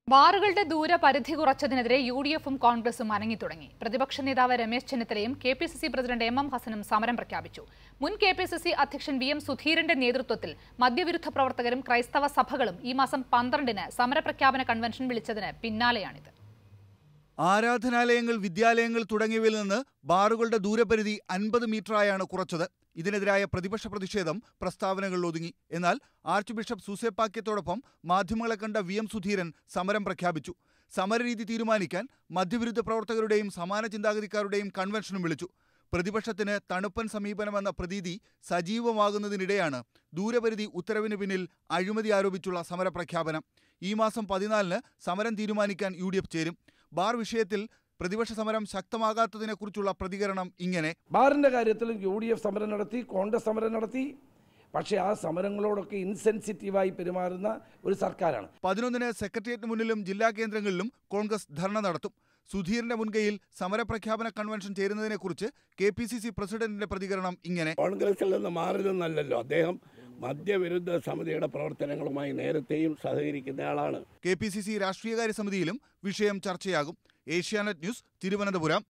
ബാറുകളുടെ ദൂരപരിധി കുറച്ചതിനെതിരെ U D എഫും കോൺഗ്രസും അനങ്ങി തുടങ്ങി പ്രതിപക്ഷ നേതാവ് രമേശ് ചെന്നിത്തലയും K P C C president M M ഹസനും സമരം പ്രഖ്യാപിച്ചു മുൻ കെ പി സി സി അധ്യക്ഷൻ വി എം സുധീരന്റെ നേതൃത്വത്തിൽ മദ്യവിരുദ്ധ പ്രവർത്തകരും ക്രൈസ്തവ സഭകളും ഈ മാസം പന്ത്രണ്ടിന് സമരപ്രഖ്യാപന കൺവെൻഷൻ വിളിച്ചതിന് പിന്നാലെയാണിത് ആരാധനാലയങ്ങൾ വിദ്യാലയങ്ങൾ തുടങ്ങിയവയിൽ നിന്ന് ബാറുകളുടെ ദൂരപരിധി അൻപത് മീറ്ററായാണ് കുറച്ചത് ഇതിനെതിരായ പ്രതിപക്ഷ പ്രതിഷേധം പ്രസ്താവനകളിൽ ഒതുങ്ങി എന്നാൽ ആർച്ച് ബിഷപ്പ് സൂസേപ്പാക്യത്തോടൊപ്പം മാധ്യമങ്ങളെ കണ്ട വി എം സുധീരൻ സമരം പ്രഖ്യാപിച്ചു സമരരീതി തീരുമാനിക്കാൻ മദ്യവിരുദ്ധ പ്രവർത്തകരുടെയും സമാന ചിന്താഗതിക്കാരുടെയും കൺവെൻഷനും വിളിച്ചു പ്രതിപക്ഷത്തിന് തണുപ്പൻ സമീപനമെന്ന പ്രതീതി സജീവമാകുന്നതിനിടെയാണ് ദൂരപരിധി ഉത്തരവിന് പിന്നിൽ അഴിമതി ആരോപിച്ചുള്ള സമരപ്രഖ്യാപനം ഈ മാസം പതിനാലിന് സമരം തീരുമാനിക്കാൻ യു ഡി എഫ് ചേരും ബാർ വിഷയത്തിൽ പ്രതിപക്ഷ സമരം ശക്തമാകാത്തതിനെക്കുറിച്ചുള്ള പ്രതികരണം ഇങ്ങനെ ബാറിൻ്റെ കാര്യത്തിൽ യു ഡി എഫ് സമരം നടത്തി കോൺഗ്രസ് സമരം നടത്തി പക്ഷേ ആ സമരങ്ങളോടൊക്കെ ഇൻസെൻസിറ്റീവായി പെരുമാറുന്ന ഒരു സർക്കാരാണ് പതിനൊന്നിന് സെക്രട്ടേറിയറ്റിന് മുന്നിലും ജില്ലാ കേന്ദ്രങ്ങളിലും കോൺഗ്രസ് ധർണ നടത്തും സുധീറിന്റെ മുൻകൈയിൽ സമരപ്രഖ്യാപന കൺവെൻഷൻ ചേരുന്നതിനെക്കുറിച്ച് കെ പി സി സി പ്രസിഡന്റിന്റെ പ്രതികരണം ഇങ്ങനെ കോൺഗ്രസിൽ നിന്ന് മാറി നിന്നല്ലല്ലോ അദ്ദേഹം മദ്യവിരുദ്ധ സമിതിയുടെ പ്രവർത്തനങ്ങളുമായി നേരത്തെയും സഹകരിക്കുന്നയാളാണ് കെ പി സി സി രാഷ്ട്രീയകാര്യ സമിതിയിലും വിഷയം ചർച്ചയാകും ഏഷ്യാനെറ്റ് ന്യൂസ് തിരുവനന്തപുരം